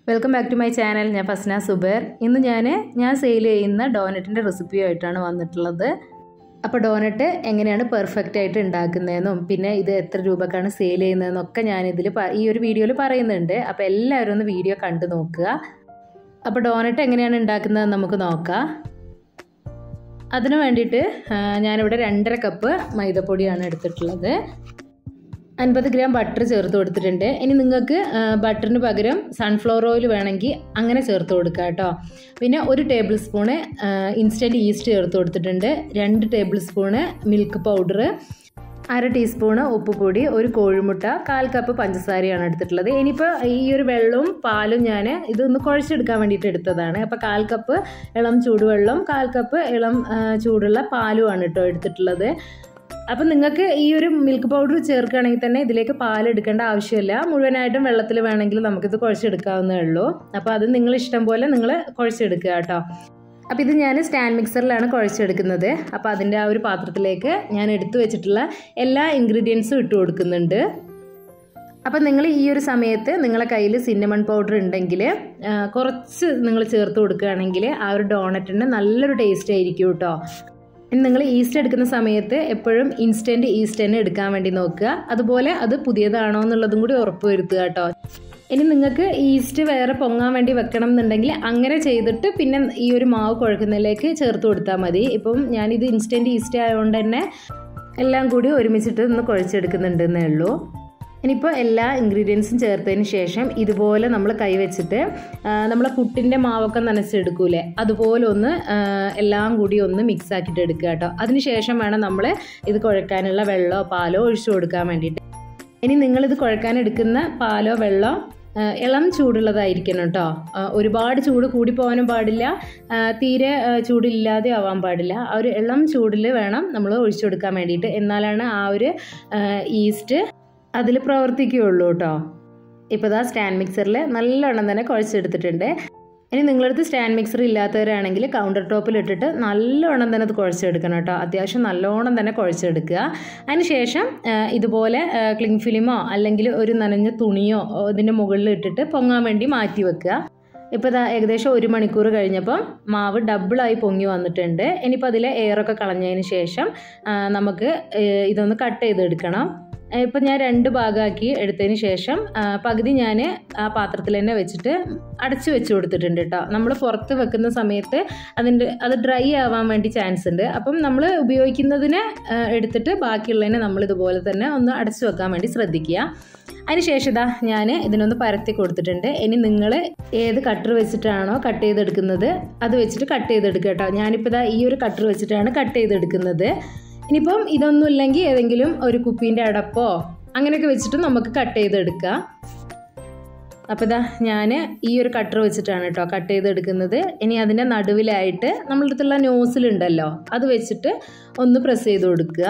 welcome back to my channel ഞാൻ ഫസ്ന സുബേർ ഇന്ന് ഞാൻ ഞാൻ സെയിൽ ചെയ്യുന്ന ഡോനറ്റിൻ്റെ റെസിപ്പിയുമായിട്ടാണ് വന്നിട്ടുള്ളത് അപ്പോൾ ഡോനറ്റ് എങ്ങനെയാണ് പെർഫെക്റ്റ് ആയിട്ട് ഉണ്ടാക്കുന്നതെന്നും പിന്നെ ഇത് എത്ര രൂപക്കാണ് സെയിൽ ചെയ്യുന്നതെന്നൊക്കെ ഞാനിതിൽ ഈ ഒരു വീഡിയോയിൽ പറയുന്നുണ്ട് അപ്പോൾ എല്ലാവരും ഒന്ന് വീഡിയോ കണ്ടു നോക്കുക അപ്പോൾ ഡോനറ്റ് എങ്ങനെയാണ് ഉണ്ടാക്കുന്നതെന്ന് നമുക്ക് നോക്കാം അതിനു വേണ്ടിയിട്ട് ആ, ഞാനിവിടെ രണ്ടര കപ്പ് മൈദപ്പൊടിയാണ് എടുത്തിട്ടുള്ളത് അൻപത് ഗ്രാം ബട്ടർ ചേർത്ത് കൊടുത്തിട്ടുണ്ട് ഇനി നിങ്ങൾക്ക് ബട്ടറിന് പകരം സൺഫ്ലവർ ഓയിൽ വേണമെങ്കിൽ അങ്ങനെ ചേർത്ത് കൊടുക്കുക കേട്ടോ പിന്നെ ഒരു ടേബിൾ സ്പൂണ് ഇൻസ്റ്റൻറ്റ് ഈസ്റ്റ് ചേർത്ത് കൊടുത്തിട്ടുണ്ട് രണ്ട് ടേബിൾ സ്പൂണ് മിൽക്ക് പൗഡർ അര ടീസ്പൂണ് ഉപ്പുപൊടി ഒരു കോഴിമുട്ട കാൽ കപ്പ് പഞ്ചസാരയാണ് എടുത്തിട്ടുള്ളത് ഇനിയിപ്പോൾ ഈ ഒരു വെള്ളവും പാലും ഞാൻ ഇതൊന്ന് കുഴച്ചെടുക്കാൻ വേണ്ടിയിട്ട് എടുത്തതാണ് അപ്പോൾ കാൽ കപ്പ് ഇളം ചൂടുവെള്ളം കാൽ കപ്പ് ഇളം ആ, ചൂടുള്ള പാലുമാണ് കേട്ടോ എടുത്തിട്ടുള്ളത് അപ്പം നിങ്ങൾക്ക് ഈ ഒരു മിൽക്ക് പൗഡർ ചേർക്കുകയാണെങ്കിൽ തന്നെ ഇതിലേക്ക് പാൽ എടുക്കേണ്ട ആവശ്യമില്ല മുഴുവനായിട്ടും വെള്ളത്തിൽ വേണമെങ്കിൽ നമുക്കിത് കുഴച്ചെടുക്കാവുന്നേ ഉള്ളൂ അപ്പോൾ അത് നിങ്ങൾ ഇഷ്ടം പോലെ നിങ്ങൾ കുഴച്ചെടുക്കുക കേട്ടോ അപ്പോൾ ഇത് ഞാൻ സ്റ്റാൻഡ് മിക്സറിലാണ് കുഴച്ചെടുക്കുന്നത് അപ്പോൾ അതിൻ്റെ ആ ഒരു പാത്രത്തിലേക്ക് ഞാൻ എടുത്തു വെച്ചിട്ടുള്ള എല്ലാ ഇൻഗ്രീഡിയൻസും ഇട്ട് കൊടുക്കുന്നുണ്ട് അപ്പം നിങ്ങൾ ഈ ഒരു സമയത്ത് നിങ്ങളെ കയ്യിൽ സിന്നമൺ പൗഡർ ഉണ്ടെങ്കിൽ ആ, കുറച്ച് നിങ്ങൾ ചേർത്ത് കൊടുക്കുകയാണെങ്കിൽ ആ ഒരു ഡോണറ്റിന് നല്ലൊരു ടേസ്റ്റ് ആയിരിക്കും കേട്ടോ ഇനി നിങ്ങൾ ഈസ്റ്റ് എടുക്കുന്ന സമയത്ത് എപ്പോഴും ഇൻസ്റ്റൻറ്റ് ഈസ്റ്റ് തന്നെ എടുക്കാൻ വേണ്ടി നോക്കുക അതുപോലെ അത് പുതിയതാണോ എന്നുള്ളതും കൂടി ഉറപ്പ് വരുത്തുക കേട്ടോ ഇനി നിങ്ങൾക്ക് ഈസ്റ്റ് വേറെ പൊങ്ങാൻ വേണ്ടി വെക്കണം എന്നുണ്ടെങ്കിൽ അങ്ങനെ ചെയ്തിട്ട് പിന്നെ ഈ ഒരു മാവ് കുഴക്കുന്നതിലേക്ക് ചേർത്ത് കൊടുത്താൽ മതി ഇപ്പം ഞാനിത് ഇൻസ്റ്റൻറ്റ് ഈസ്റ്റ് ആയതുകൊണ്ട് തന്നെ എല്ലാം കൂടി ഒരുമിച്ചിട്ട് ഒന്ന് കുഴച്ചെടുക്കുന്നുണ്ടെന്നേ ഉള്ളൂ ഇനിയിപ്പോൾ എല്ലാ ഇൻഗ്രീഡിയൻസും ചേർത്തതിന് ശേഷം ഇതുപോലെ നമ്മൾ കൈവച്ചിട്ട് നമ്മളെ പുട്ടിൻ്റെ മാവൊക്കെ നനച്ചെടുക്കൂലേ അതുപോലെ ഒന്ന് ആ, എല്ലാം കൂടി ഒന്ന് മിക്സ് ആക്കിയിട്ട് എടുക്കുക കേട്ടോ അതിന് ശേഷം വേണം നമ്മൾ ഇത് കുഴക്കാനുള്ള വെള്ളമോ പാലോ ഒഴിച്ചു കൊടുക്കാൻ വേണ്ടിയിട്ട് ഇനി നിങ്ങളിത് കുഴക്കാൻ എടുക്കുന്ന പാലോ വെള്ളമോ ആ, ഇളം ചൂടുള്ളതായിരിക്കണം കേട്ടോ ആ, ഒരുപാട് ചൂട് കൂടി പോകാനും പാടില്ല ആ, തീരെ ആ, ചൂടില്ലാതെ ആവാൻ പാടില്ല ആ ഒരു ഇളം ചൂടിൽ വേണം നമ്മൾ ഒഴിച്ചു കൊടുക്കാൻ വേണ്ടിയിട്ട് എന്നാലാണ് ആ ഒരു ആ, ഈസ്റ്റ് അതിൽ പ്രവർത്തിക്കുകയുള്ളൂ കേട്ടോ ഇപ്പോൾ ഇതാ സ്റ്റാൻഡ് മിക്സറിൽ നല്ലോണം തന്നെ കുഴച്ചെടുത്തിട്ടുണ്ട് ഇനി നിങ്ങളടുത്ത് സ്റ്റാൻഡ് മിക്സർ ഇല്ലാത്തവരാണെങ്കിൽ കൗണ്ടർ ടോപ്പിൽ ഇട്ടിട്ട് നല്ലോണം തന്നെ അത് കുഴച്ചെടുക്കണം കേട്ടോ അത്യാവശ്യം നല്ലോണം തന്നെ കുഴച്ചെടുക്കുക അതിന് ശേഷം ആ, ഇതുപോലെ ക്ലിങ് ഫിലിമോ അല്ലെങ്കിൽ ഒരു നനഞ്ഞ തുണിയോ ഓ, ഇതിൻ്റെ മുകളിൽ ഇട്ടിട്ട് പൊങ്ങാൻ വേണ്ടി മാറ്റി വെക്കുക ഇപ്പോൾ ഇതാ ഏകദേശം ഒരു മണിക്കൂർ കഴിഞ്ഞപ്പം മാവ് ഡബിളായി പൊങ്ങി വന്നിട്ടുണ്ട് ഇനിയിപ്പോൾ അതിലെ എയറൊക്കെ കളഞ്ഞതിന് ശേഷം ആ, നമുക്ക് ഏ, ഇതൊന്ന് കട്ട് ചെയ്തെടുക്കണം ഇപ്പം ഞാൻ രണ്ട് ഭാഗമാക്കി എടുത്തതിന് ശേഷം ആ, പകുതി ഞാൻ ആ പാത്രത്തിൽ തന്നെ വെച്ചിട്ട് അടച്ചു വെച്ച് കൊടുത്തിട്ടുണ്ട് കേട്ടോ നമ്മൾ പുറത്ത് വെക്കുന്ന സമയത്ത് അതിൻ്റെ അത് ഡ്രൈ ആവാൻ വേണ്ടി ചാൻസ് ഉണ്ട് അപ്പം നമ്മൾ ഉപയോഗിക്കുന്നതിന് ആ, എടുത്തിട്ട് ബാക്കിയുള്ളതിനെ നമ്മൾ ഇതുപോലെ തന്നെ ഒന്ന് അടച്ചു വെക്കാൻ വേണ്ടി ശ്രദ്ധിക്കുക അതിനുശേഷം ഇതാ ഞാൻ ഇതിനൊന്ന് പരത്തി കൊടുത്തിട്ടുണ്ട് ഇനി നിങ്ങൾ ഏത് കട്ടർ വെച്ചിട്ടാണോ കട്ട് ചെയ്തെടുക്കുന്നത് അത് വെച്ചിട്ട് കട്ട് ചെയ്തെടുക്കുക കേട്ടോ ഞാനിപ്പോൾ ഇതാ ഈ ഒരു കട്ടർ വെച്ചിട്ടാണ് കട്ട് ചെയ്തെടുക്കുന്നത് ഇനിയിപ്പം ഇതൊന്നും ഇല്ലെങ്കിൽ ഏതെങ്കിലും ഒരു കുപ്പീൻ്റെ അടപ്പോ അങ്ങനെയൊക്കെ വെച്ചിട്ട് നമുക്ക് കട്ട് ചെയ്തെടുക്കാം അപ്പോൾ ഇതാ ഞാൻ ഈ ഒരു കട്ടർ വെച്ചിട്ടാണ് കേട്ടോ കട്ട് ചെയ്തെടുക്കുന്നത് ഇനി അതിൻ്റെ നടുവിലായിട്ട് നമ്മളുടെ അടുത്തുള്ള നോസിലുണ്ടല്ലോ അത് വെച്ചിട്ട് ഒന്ന് പ്രസ് ചെയ്ത് കൊടുക്കുക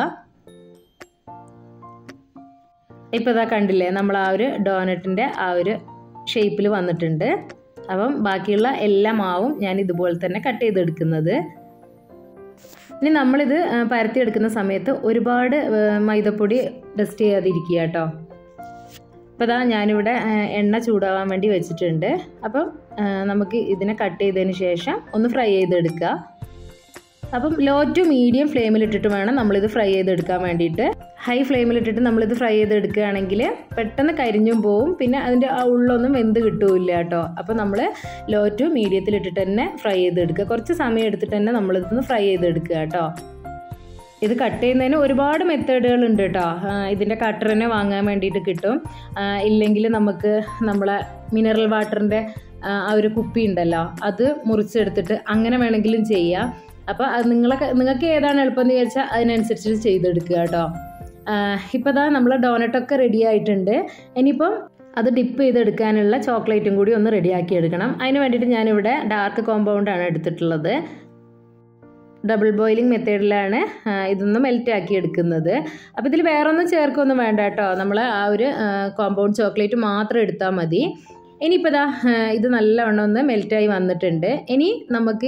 ഇപ്പോൾ ഇതാ കണ്ടില്ലേ നമ്മൾ ആ ഒരു ഡോനറ്റിൻ്റെ ആ ഒരു ഷേപ്പിൽ വന്നിട്ടുണ്ട് അപ്പം ബാക്കിയുള്ള എല്ലാ മാവും ഞാൻ ഇതുപോലെ തന്നെ കട്ട് ചെയ്തെടുക്കുന്നത് ഇനി നമ്മളിത് ആ, പരത്തിയെടുക്കുന്ന സമയത്ത് ഒരുപാട് ആ, മൈദപ്പൊടി ഡസ്റ്റ് ചെയ്യാതിരിക്കുക കേട്ടോ അപ്പോൾ ഇതാ ഞാനിവിടെ ആ, എണ്ണ ചൂടാവാൻ വേണ്ടി വെച്ചിട്ടുണ്ട് അപ്പം ആ, നമുക്ക് ഇതിനെ കട്ട് ചെയ്തതിന് ശേഷം ഒന്ന് ഫ്രൈ ചെയ്തെടുക്കുക അപ്പം ലോ ടു മീഡിയം ഫ്ലെയിമിലിട്ടിട്ട് വേണം നമ്മളിത് ഫ്രൈ ചെയ്തെടുക്കാൻ വേണ്ടിയിട്ട് ഹൈ ഫ്ലെയിമിലിട്ടിട്ട് നമ്മളിത് ഫ്രൈ ചെയ്തെടുക്കുകയാണെങ്കിൽ പെട്ടെന്ന് കരിഞ്ഞും പോവും പിന്നെ അതിൻ്റെ ആ ഉള്ളൊന്നും വെന്ത് കിട്ടൂല കേട്ടോ അപ്പോൾ നമ്മൾ ലോ ടു മീഡിയത്തിലിട്ടിട്ട് തന്നെ ഫ്രൈ ചെയ്തെടുക്കുക കുറച്ച് സമയം എടുത്തിട്ട് തന്നെ നമ്മളിതൊന്ന് ഫ്രൈ ചെയ്തെടുക്കുക കേട്ടോ ഇത് കട്ട് ചെയ്യുന്നതിന് ഒരുപാട് മെത്തേഡുകൾ ഉണ്ട് കേട്ടോ ആ, ഇതിൻ്റെ കട്ടർ തന്നെ വാങ്ങാൻ വേണ്ടിയിട്ട് കിട്ടും ഇല്ലെങ്കിൽ നമുക്ക് നമ്മളെ മിനറൽ വാട്ടറിൻ്റെ ആ ഒരു കുപ്പി ഉണ്ടല്ലോ അത് മുറിച്ചെടുത്തിട്ട് അങ്ങനെ വേണമെങ്കിലും ചെയ്യാം അപ്പോൾ അത് നിങ്ങളെ നിങ്ങൾക്ക് ഏതാണ് എളുപ്പം എന്ന് വിചാരിച്ചാൽ അതിനനുസരിച്ച് ചെയ്തെടുക്കുക കേട്ടോ ഇപ്പോൾ ദാ നമ്മളെ ഡോനറ്റൊക്കെ റെഡി ആയിട്ടുണ്ട് ഇനിയിപ്പം അത് ഡിപ്പ് ചെയ്തെടുക്കാനുള്ള ചോക്ലേറ്റും കൂടി ഒന്ന് റെഡിയാക്കി എടുക്കണം അതിന് വേണ്ടിയിട്ട് ഞാനിവിടെ ഡാർക്ക് കോമ്പൗണ്ടാണ് എടുത്തിട്ടുള്ളത് ഡബിൾ ബോയിലിംഗ് മെത്തേഡിലാണ് ആ, ഇതൊന്ന് മെൽറ്റ് ആക്കി എടുക്കുന്നത് അപ്പോൾ ഇതിൽ വേറെ ഒന്നും ചേർക്കൊന്നും വേണ്ട കേട്ടോ നമ്മൾ ആ ഒരു കോമ്പൗണ്ട് ചോക്ലേറ്റ് മാത്രം എടുത്താൽ മതി ഇനിയിപ്പോൾ ദാ ആ, ഇത് നല്ലവണ്ണം ഒന്ന് മെൽറ്റായി വന്നിട്ടുണ്ട് ഇനി നമുക്ക്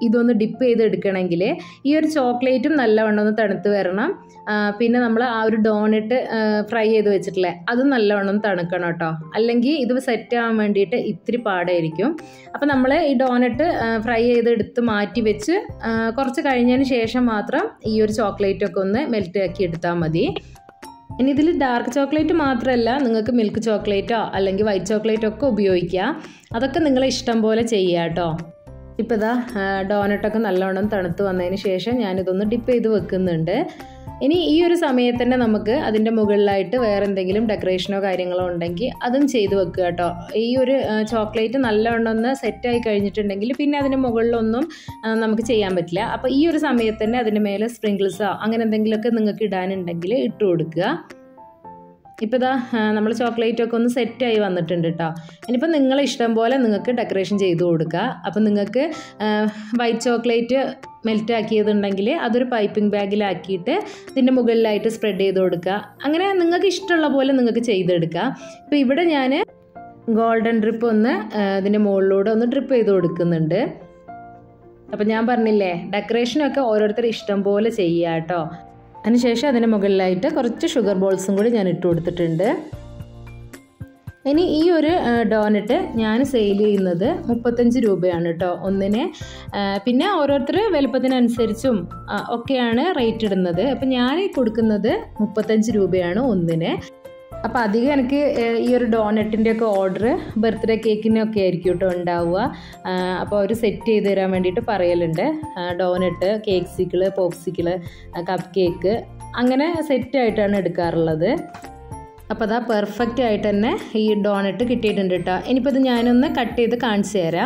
ഇതൊന്ന് ഡിപ്പ് ചെയ്ത് എടുക്കണമെങ്കിൽ ഈ ഒരു ചോക്ലേറ്റും നല്ലവണ്ണം ഒന്ന് തണുത്ത് വരണം ആ, പിന്നെ നമ്മൾ ആ ഒരു ഡോണറ്റ് ഫ്രൈ ചെയ്ത് വെച്ചിട്ടില്ലേ അതും നല്ലവണ്ണം ഒന്ന് തണുക്കണം കേട്ടോ അല്ലെങ്കിൽ ഇത് സെറ്റ് ആവാൻ വേണ്ടിയിട്ട് ഇത്തിരി പാടായിരിക്കും അപ്പോൾ നമ്മൾ ഈ ഡോണറ്റ് ഫ്രൈ ചെയ്ത് എടുത്ത് മാറ്റി വെച്ച് ആ, കുറച്ച് കഴിഞ്ഞതിന് ശേഷം മാത്രം ഈ ഒരു ചോക്ലേറ്റ് ഒക്കെ ഒന്ന് മെൽറ്റ് ആക്കി എടുത്താൽ മതി ഇനി ഇതിൽ ഡാർക്ക് ചോക്ലേറ്റ് മാത്രമല്ല നിങ്ങൾക്ക് മിൽക്ക് ചോക്ലേറ്റോ അല്ലെങ്കിൽ വൈറ്റ് ചോക്ലേറ്റോ ഒക്കെ ഉപയോഗിക്കാം അതൊക്കെ നിങ്ങളെ ഇഷ്ടം പോലെ ചെയ്യുക കേട്ടോ ഇപ്പോൾ ഇതാ ഡോനട്ടൊക്കെ നല്ലോണം തണുത്ത് വന്നതിന് ശേഷം ഞാനിതൊന്ന് ഡിപ്പ് ചെയ്ത് വെക്കുന്നുണ്ട് ഇനി ഈ ഒരു സമയത്ത് തന്നെ നമുക്ക് അതിൻ്റെ മുകളിലായിട്ട് വേറെ എന്തെങ്കിലും ഡെക്കറേഷനോ കാര്യങ്ങളോ ഉണ്ടെങ്കിൽ അതും ചെയ്ത് വെക്കുക കേട്ടോ ഈ ഒരു ചോക്ലേറ്റ് നല്ലവണ്ണം ഒന്ന് സെറ്റായി കഴിഞ്ഞിട്ടുണ്ടെങ്കിൽ പിന്നെ അതിൻ്റെ മുകളിലൊന്നും ആ, നമുക്ക് ചെയ്യാൻ പറ്റില്ല അപ്പോൾ ഈ ഒരു സമയത്ത് തന്നെ അതിൻ്റെ മേലെ സ്പ്രിങ്കിൾസോ അങ്ങനെ എന്തെങ്കിലുമൊക്കെ നിങ്ങൾക്ക് ഇടാനുണ്ടെങ്കിൽ ഇട്ട് കൊടുക്കുക ഇപ്പോൾ ഇതാ നമ്മൾ ചോക്ലേറ്റ് ഒക്കെ ഒന്ന് സെറ്റായി വന്നിട്ടുണ്ട് കേട്ടോ ഇനിയിപ്പോൾ നിങ്ങളെ ഇഷ്ടം പോലെ നിങ്ങൾക്ക് ഡെക്കറേഷൻ ചെയ്ത് കൊടുക്കുക അപ്പോൾ നിങ്ങൾക്ക് വൈറ്റ് ചോക്ലേറ്റ് മെൽറ്റ് ആക്കിയതുണ്ടെങ്കിൽ അതൊരു പൈപ്പിംഗ് ബാഗിലാക്കിയിട്ട് ഇതിൻ്റെ മുകളിലായിട്ട് സ്പ്രെഡ് ചെയ്ത് കൊടുക്കുക അങ്ങനെ നിങ്ങൾക്ക് ഇഷ്ടമുള്ള പോലെ നിങ്ങൾക്ക് ചെയ്തെടുക്കുക ഇപ്പോൾ ഇവിടെ ഞാൻ ഗോൾഡൻ ഡ്രിപ്പ് ഒന്ന് ആ, ഇതിൻ്റെ മുകളിലൂടെ ഒന്ന് ഡ്രിപ്പ് ചെയ്ത് കൊടുക്കുന്നുണ്ട് അപ്പം ഞാൻ പറഞ്ഞില്ലേ ഡെക്കറേഷനൊക്കെ ഓരോരുത്തർ ഇഷ്ടം പോലെ ചെയ്യുക കേട്ടോ അതിനുശേഷം അതിന് മുകളിലായിട്ട് കുറച്ച് ഷുഗർ ബോൾസും കൂടി ഞാൻ ഇട്ട് കൊടുത്തിട്ടുണ്ട് ഇനി ഈ ഒരു ഡോനറ്റ് ഞാൻ സെയിൽ ചെയ്യുന്നത് മുപ്പത്തഞ്ച് രൂപയാണ് കേട്ടോ ഒന്നിന് ആ, പിന്നെ ഓരോരുത്തർ വലുപ്പത്തിനനുസരിച്ചും ആ, ഒക്കെയാണ് റേറ്റ് ഇടുന്നത് അപ്പം ഞാൻ കൊടുക്കുന്നത് മുപ്പത്തഞ്ച് രൂപയാണ് ഒന്നിന് അപ്പോൾ അധികം എനിക്ക് ഏഹ്, ഈ ഒരു ഡോനറ്റിൻ്റെ ഒക്കെ ഓർഡർ ബർത്ത്ഡേ കേക്കിനൊക്കെ ആയിരിക്കും കേട്ടോ ഉണ്ടാവുക അപ്പോൾ അവർ സെറ്റ് ചെയ്ത് തരാൻ വേണ്ടിയിട്ട് പറയലുണ്ട് donut cakesicle popsicle cupcake അങ്ങനെ സെറ്റായിട്ടാണ് എടുക്കാറുള്ളത് അപ്പോൾ അതാ പെർഫെക്റ്റ് ആയിട്ട് തന്നെ ഈ ഡോനറ്റ് കിട്ടിയിട്ടുണ്ട് കേട്ടോ ഇനിയിപ്പോൾ ഇത് ഞാനൊന്ന് കട്ട് ചെയ്ത് കാണിച്ചു തരാം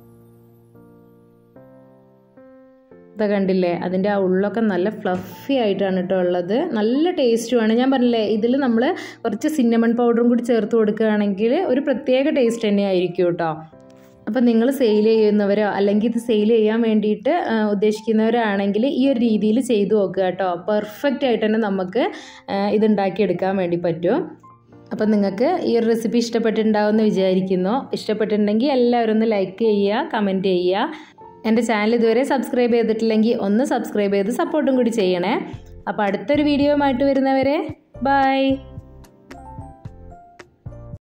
ഇതാ കണ്ടില്ലേ അതിൻ്റെ ആ ഉള്ളൊക്കെ നല്ല ഫ്ലഫി ആയിട്ടാണ് കേട്ടോ ഉള്ളത് നല്ല ടേസ്റ്റുമാണ് ഞാൻ പറഞ്ഞില്ലേ ഇതിൽ നമ്മൾ കുറച്ച് സിന്നമൺ പൗഡറും കൂടി ചേർത്ത് കൊടുക്കുകയാണെങ്കിൽ ഒരു പ്രത്യേക ടേസ്റ്റ് തന്നെ ആയിരിക്കും കേട്ടോ അപ്പം നിങ്ങൾ സെയിൽ ചെയ്യുന്നവരോ അല്ലെങ്കിൽ ഇത് സെയിൽ ചെയ്യാൻ വേണ്ടിയിട്ട് ആ, ഉദ്ദേശിക്കുന്നവരാണെങ്കിൽ ഈ ഒരു രീതിയിൽ ചെയ്തു നോക്കുക കേട്ടോ പെർഫെക്റ്റ് ആയിട്ട് തന്നെ നമുക്ക് ആ, ഇത് ഉണ്ടാക്കിയെടുക്കാൻ വേണ്ടി പറ്റും അപ്പം നിങ്ങൾക്ക് ഈ ഒരു റെസിപ്പി ഇഷ്ടപ്പെട്ടിട്ടുണ്ടാവുമെന്ന് വിചാരിക്കുന്നു ഇഷ്ടപ്പെട്ടിട്ടുണ്ടെങ്കിൽ എല്ലാവരും ഒന്ന് ലൈക്ക് ചെയ്യുക കമൻറ്റ് ചെയ്യുക എൻ്റെ ചാനൽ ഇതുവരെ സബ്സ്ക്രൈബ് ചെയ്തിട്ടില്ലെങ്കിൽ ഒന്ന് സബ്സ്ക്രൈബ് ചെയ്ത് സപ്പോർട്ടും കൂടി ചെയ്യണേ അപ്പോൾ അടുത്തൊരു വീഡിയോയുമായിട്ട് വരുന്നവരെ ബൈ